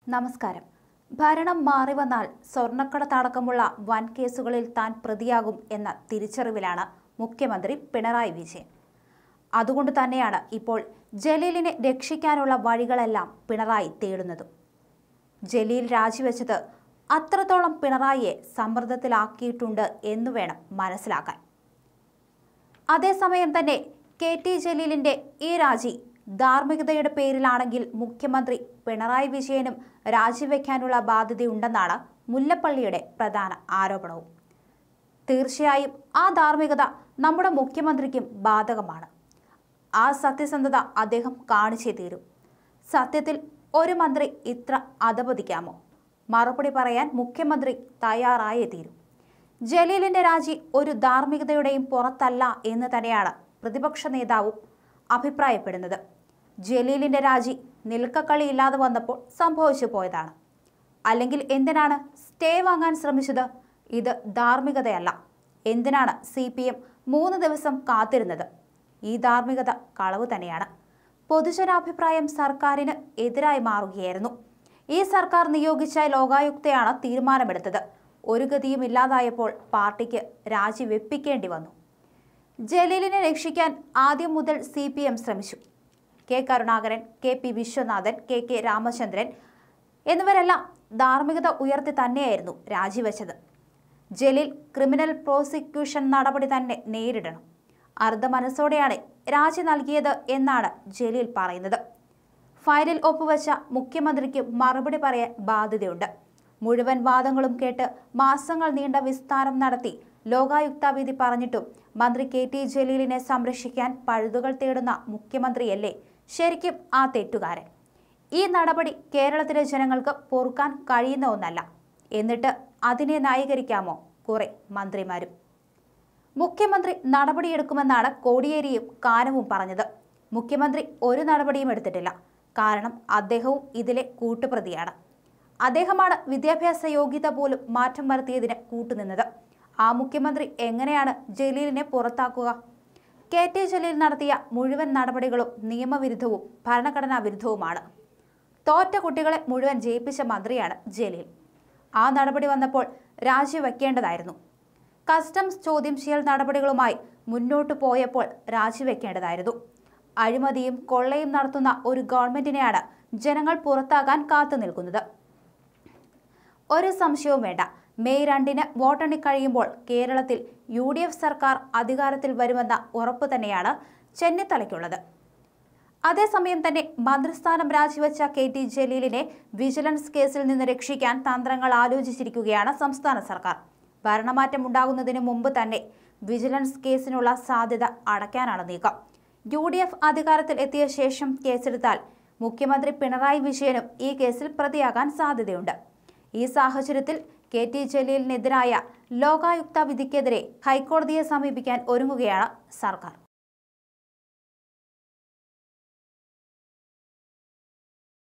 നമസ്കാരം ഭരണം മാറി വന്നാൽ സ്വർണ്ണക്കടത്തടക്കമുള്ള വൻ കേസുകളിൽ താൻ പ്രതിയാകും എന്ന തിരിച്ചറിവിലാണ് മുഖ്യമന്ത്രി പിണറായി വിജയൻ അതുകൊണ്ട് തന്നെയാണ് ഇപ്പോൾ ജലീലിനെ രക്ഷിക്കാനുള്ള വഴികളെല്ലാം പിണറായി തേടുന്നതും ജലീൽ രാജിവെച്ചത് അത്രത്തോളം പിണറായിയെ സമ്മർദ്ദത്തിലാക്കിയിട്ടുണ്ട് എന്ന് വേണം മനസ്സിലാക്കാൻ അതേസമയം തന്നെ കെ ടി ജലീലിന്റെ ഈ രാജി ധാർമ്മികതയുടെ പേരിലാണെങ്കിൽ മുഖ്യമന്ത്രി പിണറായി വിജയനും രാജിവെക്കാനുള്ള ബാധ്യതയുണ്ടെന്നാണ് മുല്ലപ്പള്ളിയുടെ പ്രധാന ആരോപണവും തീർച്ചയായും ആ ധാർമ്മികത നമ്മുടെ മുഖ്യമന്ത്രിക്കും ബാധകമാണ് ആ സത്യസന്ധത അദ്ദേഹം കാണിച്ചേ തീരും സത്യത്തിൽ ഒരു മന്ത്രി ഇത്ര അധപതിക്കാമോ മറുപടി പറയാൻ മുഖ്യമന്ത്രി തയ്യാറായേ തീരൂ ജലീലിന്റെ രാജി ഒരു ധാർമ്മികതയുടെയും പുറത്തല്ല എന്ന് തന്നെയാണ് പ്രതിപക്ഷ നേതാവും അഭിപ്രായപ്പെടുന്നത് ജലീലിന്റെ രാജി നിൽക്കക്കളി ഇല്ലാതെ വന്നപ്പോൾ സംഭവിച്ചു പോയതാണ് അല്ലെങ്കിൽ എന്തിനാണ് സ്റ്റേ വാങ്ങാൻ ശ്രമിച്ചത് ഇത് ധാർമ്മികതയല്ല എന്തിനാണ് സി പി എം മൂന്ന് ദിവസം കാത്തിരുന്നത് ഈ ധാർമ്മികത കളവ് തന്നെയാണ് പൊതുജനാഭിപ്രായം സർക്കാരിന് എതിരായി മാറുകയായിരുന്നു ഈ സർക്കാർ നിയോഗിച്ച ലോകായുക്തയാണ് തീരുമാനമെടുത്തത് ഒരു ഗതിയും ഇല്ലാതായപ്പോൾ പാർട്ടിക്ക് രാജിവെപ്പിക്കേണ്ടി വന്നു ജലീലിനെ രക്ഷിക്കാൻ ആദ്യം മുതൽ സി പി എം ശ്രമിച്ചു K Karunakaran K P Viswanathan K K Ramachandran എന്നിവരെല്ലാം ധാർമ്മികത ഉയർത്തി തന്നെയായിരുന്നു രാജിവെച്ചത് ജലീൽ ക്രിമിനൽ പ്രോസിക്യൂഷൻ നടപടി തന്നെ നേരിടണം അർദ്ധ മനസ്സോടെയാണ് രാജി നൽകിയത് എന്നാണ് ജലീൽ പറയുന്നത് ഫയലിൽ ഒപ്പുവെച്ച മുഖ്യമന്ത്രിക്ക് മറുപടി പറയാൻ ബാധ്യതയുണ്ട് മുഴുവൻ വാദങ്ങളും കേട്ട് മാസങ്ങൾ നീണ്ട വിസ്താരം നടത്തി ലോകായുക്ത വിധി പറഞ്ഞിട്ടും മന്ത്രി കെ ടി ജലീലിനെ സംരക്ഷിക്കാൻ പഴുതുകൾ തേടുന്ന മുഖ്യമന്ത്രിയല്ലേ ശരിക്കും ആ തെറ്റുകാരൻ ഈ നടപടി കേരളത്തിലെ ജനങ്ങൾക്ക് പൊറുക്കാൻ കഴിയുന്ന ഒന്നല്ല എന്നിട്ട് അതിനെ ന്യായീകരിക്കാമോ കുറെ മന്ത്രിമാരും മുഖ്യമന്ത്രി നടപടിയെടുക്കുമെന്നാണ് കോടിയേരിയും കാനവും പറഞ്ഞത് മുഖ്യമന്ത്രി ഒരു നടപടിയും എടുത്തിട്ടില്ല കാരണം അദ്ദേഹവും ഇതിലെ കൂട്ടുപ്രതിയാണ് അദ്ദേഹമാണ് വിദ്യാഭ്യാസ യോഗ്യത പോലും മാറ്റം വരുത്തിയതിന് കൂട്ടുനിന്നത് ആ മുഖ്യമന്ത്രി എങ്ങനെയാണ് ജലീലിനെ പുറത്താക്കുക കെ ടി ജലീൽ നടത്തിയ മുഴുവൻ നടപടികളും നിയമവിരുദ്ധവും ഭരണഘടനാ വിരുദ്ധവുമാണ് തോറ്റ കുട്ടികളെ മുഴുവൻ ജയിപ്പിച്ച മന്ത്രിയാണ് ജലീൽ ആ നടപടി വന്നപ്പോൾ രാജിവെക്കേണ്ടതായിരുന്നു കസ്റ്റംസ് ചോദ്യം ചെയ്യൽ നടപടികളുമായി മുന്നോട്ടു പോയപ്പോൾ രാജിവെക്കേണ്ടതായിരുന്നു അഴിമതിയും കൊള്ളയും നടത്തുന്ന ഒരു ഗവൺമെന്റിനെയാണ് ജനങ്ങൾ പുറത്താകാൻ കാത്തു നിൽക്കുന്നത് ഒരു സംശയവും വേണ്ട മെയ് രണ്ടിന് വോട്ടെണ്ണി കഴിയുമ്പോൾ കേരളത്തിൽ യു ഡി എഫ് സർക്കാർ അധികാരത്തിൽ വരുമെന്ന ഉറപ്പ് തന്നെയാണ് ചെന്നിത്തലയ്ക്കുള്ളത് അതേസമയം തന്നെ മന്ത്രിസ്ഥാനം രാജിവെച്ച കെ ടി ജലീലിനെ വിജിലൻസ് കേസിൽ നിന്ന് രക്ഷിക്കാൻ തന്ത്രങ്ങൾ ആലോചിച്ചിരിക്കുകയാണ് സംസ്ഥാന സർക്കാർ ഭരണമാറ്റം ഉണ്ടാകുന്നതിന് മുമ്പ് തന്നെ വിജിലൻസ് കേസിനുള്ള സാധ്യത അടയ്ക്കാനാണ് നീക്കം യു ഡി എഫ് അധികാരത്തിൽ എത്തിയ ശേഷം കേസെടുത്താൽ മുഖ്യമന്ത്രി പിണറായി വിജയനും ഈ കേസിൽ പ്രതിയാകാൻ സാധ്യതയുണ്ട് ഈ സാഹചര്യത്തിൽ കെ ടി ജലീലിനെതിരായ ലോകായുക്ത വിധിക്കെതിരെ ഹൈക്കോടതിയെ സമീപിക്കാൻ ഒരുങ്ങുകയാണ് സർക്കാർ